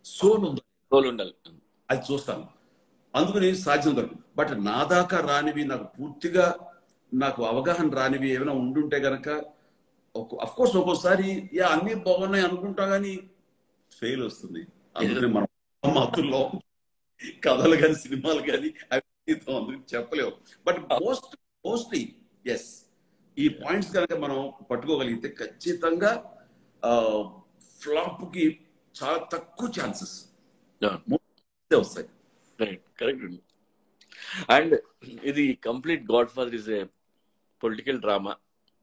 soul ఉందా role ఉండాలి అది చూస్తాను అందుకని సాధ్యం దొరకదు బట్ నా దాకా రానివి నాకు పూర్తిగా నాకు అవగాహన రానివి ఏమైనా ఉండుంటే గనక అఫ్ కోర్స్ ఒక్కోసారి యా అన్ని బాగున్నాయి అనుకుంటా కానీ ఫెయిల్ వస్తుంది అందుకని మనం మత్తుల్లో కథలు కానీ సినిమాలు కానీ అవి అందుకు చెప్పలేము బట్ మోస్ట్ మోస్ట్లీ ఎస్ ఈ పాయింట్స్ కనుక మనం పట్టుకోగలిగితే ఖచ్చితంగా ఫ్లాప్ కి చాలా తక్కువ ఛాన్సెస్ వస్తాయి రైట్ కరెక్ట్ అండ్ ఇది complete Godfather is a political drama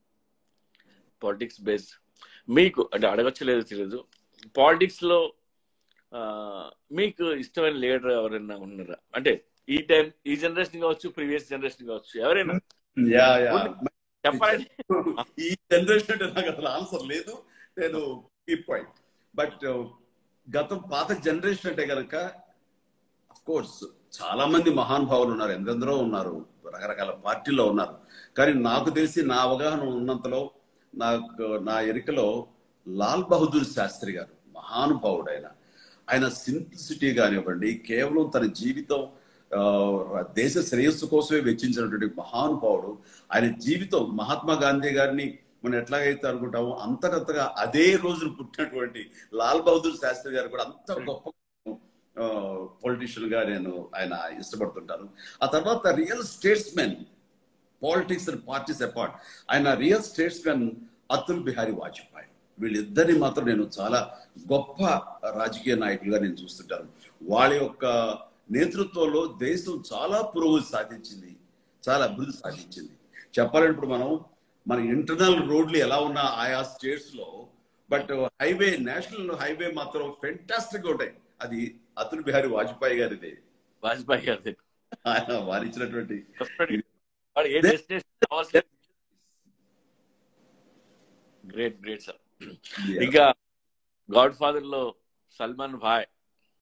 politics based మీకు అంటే అడగచ్చు లేదు తెలియదు పాలిటిక్స్ లో ఆ, మీకు ఇష్టమైన లీడర్ ఎవరైనా ఉన్నారా అంటే ఈ టైం ఈ జనరేషన్ కావచ్చు ప్రీవియస్ జనరేషన్ కావచ్చు ఎవరైనా యా యా చెప్పాలండి ఈ జనరేషన్ అంటే నాకు అసలు ఆన్సర్ లేదు నేను ఈ పాయింట్ బట్ గత పాత జనరేషన్ అంటే కనుక అఫ్ కోర్స్ చాలా మంది మహానుభావులు ఉన్నారు ఎందెందరో ఉన్నారు రకరకాల పార్టీలో ఉన్నారు కానీ నాకు తెలిసి నా అవగాహన ఉన్నంతలో నాకు నా ఎరికలో లాల్ బహదూర్ శాస్త్రి గారు మహానుభావుడు ఆయన ఆయన సింప్లిసిటీ కానివ్వండి కేవలం తన జీవితం ఆ, దేశ శ్రేయస్సు కోసమే వెచ్చించినటువంటి మహానుభావుడు ఆయన జీవితం మహాత్మా గాంధీ గారిని మనం ఎట్లాగైతే అనుకుంటామో అంతకంతగా అదే రోజున పుట్టినటువంటి లాల్ బహదూర్ శాస్త్రి గారు కూడా అంత గొప్ప పొలిటీషియన్ గా నేను ఆయన ఇష్టపడుతుంటాను ఆ తర్వాత real statesmen politics and parties apart ఆయన real statesmen Atal Bihari Vajpayee వీళ్ళిద్దరిని మాత్రం నేను చాలా గొప్ప రాజకీయ నాయకులుగా నేను చూస్తుంటాను వాళ్ళ యొక్క నేతృత్వంలో దేశం చాలా పురోగతి సాధించింది చాలా అభివృద్ధి సాధించింది చెప్పాలంటే ఇప్పుడు మనం మన ఇంటర్నల్ రోడ్లు ఎలా ఉన్నా ఆయా స్టేట్స్ లో బట్ హైవే నేషనల్ హైవే మాత్రం ఫెంటాస్టిక్ గా ఉంటాయి అది అతుల్ బిహారీ వాజ్పేయి గారిదే వాజ్పేయి గారి ఆయన వారిచ్చినటువంటి వాడు ఏ డెస్టినేషన్ గ్రేట్ గ్రేట్ సార్ ఇంకా గాడ్ ఫాదర్ లో సల్మాన్ భాయ్